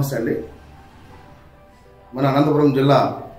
నమస్తే అండి మన అనంతపురం జిల్లా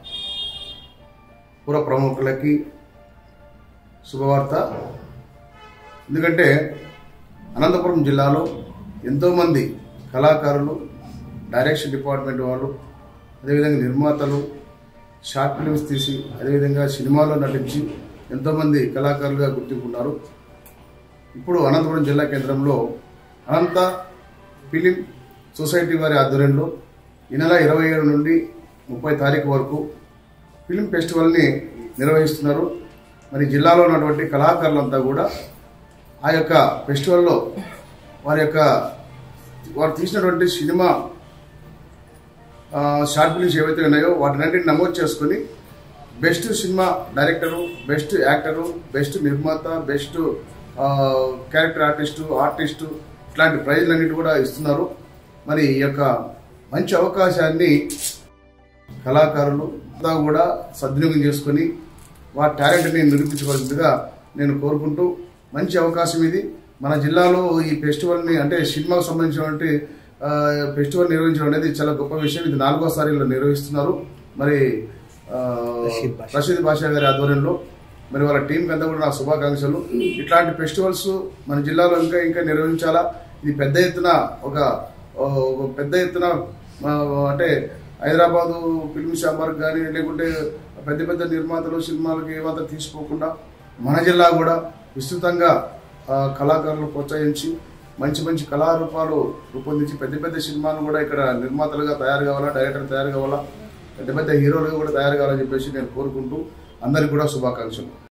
పుర ప్రముఖులకి శుభవార్త ఎందుకంటే అనంతపురం జిల్లాలో ఎంతోమంది కళాకారులు డైరెక్షన్ డిపార్ట్మెంట్ వాళ్ళు అదేవిధంగా నిర్మాతలు షార్ట్ ఫిల్మ్స్ తీసి అదేవిధంగా సినిమాల్లో నటించి ఎంతోమంది కళాకారులుగా గుర్తింపున్నారు ఇప్పుడు అనంతపురం జిల్లా కేంద్రంలో అనంత ఫిలిం సొసైటీ వారి ఆధ్వర్యంలో ఈ నెల ఇరవై ఏడు నుండి ముప్పై తారీఖు వరకు ఫిలిం ఫెస్టివల్ని నిర్వహిస్తున్నారు మరి జిల్లాలో ఉన్నటువంటి కళాకారులంతా కూడా ఆ యొక్క ఫెస్టివల్లో వారి యొక్క వారు తీసినటువంటి సినిమా ఆ, షార్ట్ ఫిలిమ్స్ ఏవైతే ఉన్నాయో వాటినన్నింటిని నమోదు చేసుకొని best cinema director best actor best నిర్మాత బెస్ట్ ఆ, క్యారెక్టర్ ఆర్టిస్టు ఆర్టిస్టు ఇట్లాంటి ప్రైజ్లన్నిటి కూడా ఇస్తున్నారు మరి ఈ యొక్క మంచి అవకాశాన్ని కళాకారులు అంతా కూడా సద్వినియోగం చేసుకొని వారి టాలెంట్ని నిరూపించవలసిందిగా నేను కోరుకుంటూ మంచి అవకాశం ఇది మన జిల్లాలో ఈ ఫెస్టివల్ని అంటే సినిమాకు సంబంధించినటువంటి ఆ, ఫెస్టివల్ నిర్వహించడం అనేది చాలా గొప్ప విషయం ఇది నాలుగోసారి ఇలా నిర్వహిస్తున్నారు మరి ఆ, రషీద్ బాషా గారి ఆధ్వర్యంలో మరి వాళ్ళ టీంకి అంతా కూడా నా శుభాకాంక్షలు ఇట్లాంటి ఫెస్టివల్స్ మన జిల్లాలో ఇంకా ఇంకా నిర్వహించాలా ఇది పెద్ద ఎత్తున ఒక ఓ, ఒక పెద్ద ఎత్తున ఆ, అంటే హైదరాబాదు ఫిల్మ్ ఛాంబర్కి కానీ లేకుంటే పెద్ద పెద్ద నిర్మాతలు సినిమాలకు ఏమంతా తీసుకోకుండా మన జిల్లా కూడా విస్తృతంగా ఆ, కళాకారులు ప్రోత్సహించి మంచి మంచి కళారూపాలు రూపొందించి పెద్ద పెద్ద సినిమాలు కూడా ఇక్కడ నిర్మాతలుగా తయారు కావాలా డైరెక్టర్ తయారు కావాలా పెద్ద పెద్ద హీరోలుగా కూడా తయారు కావాలని చెప్పేసి నేను కోరుకుంటూ అందరికి కూడా శుభాకాంక్షలు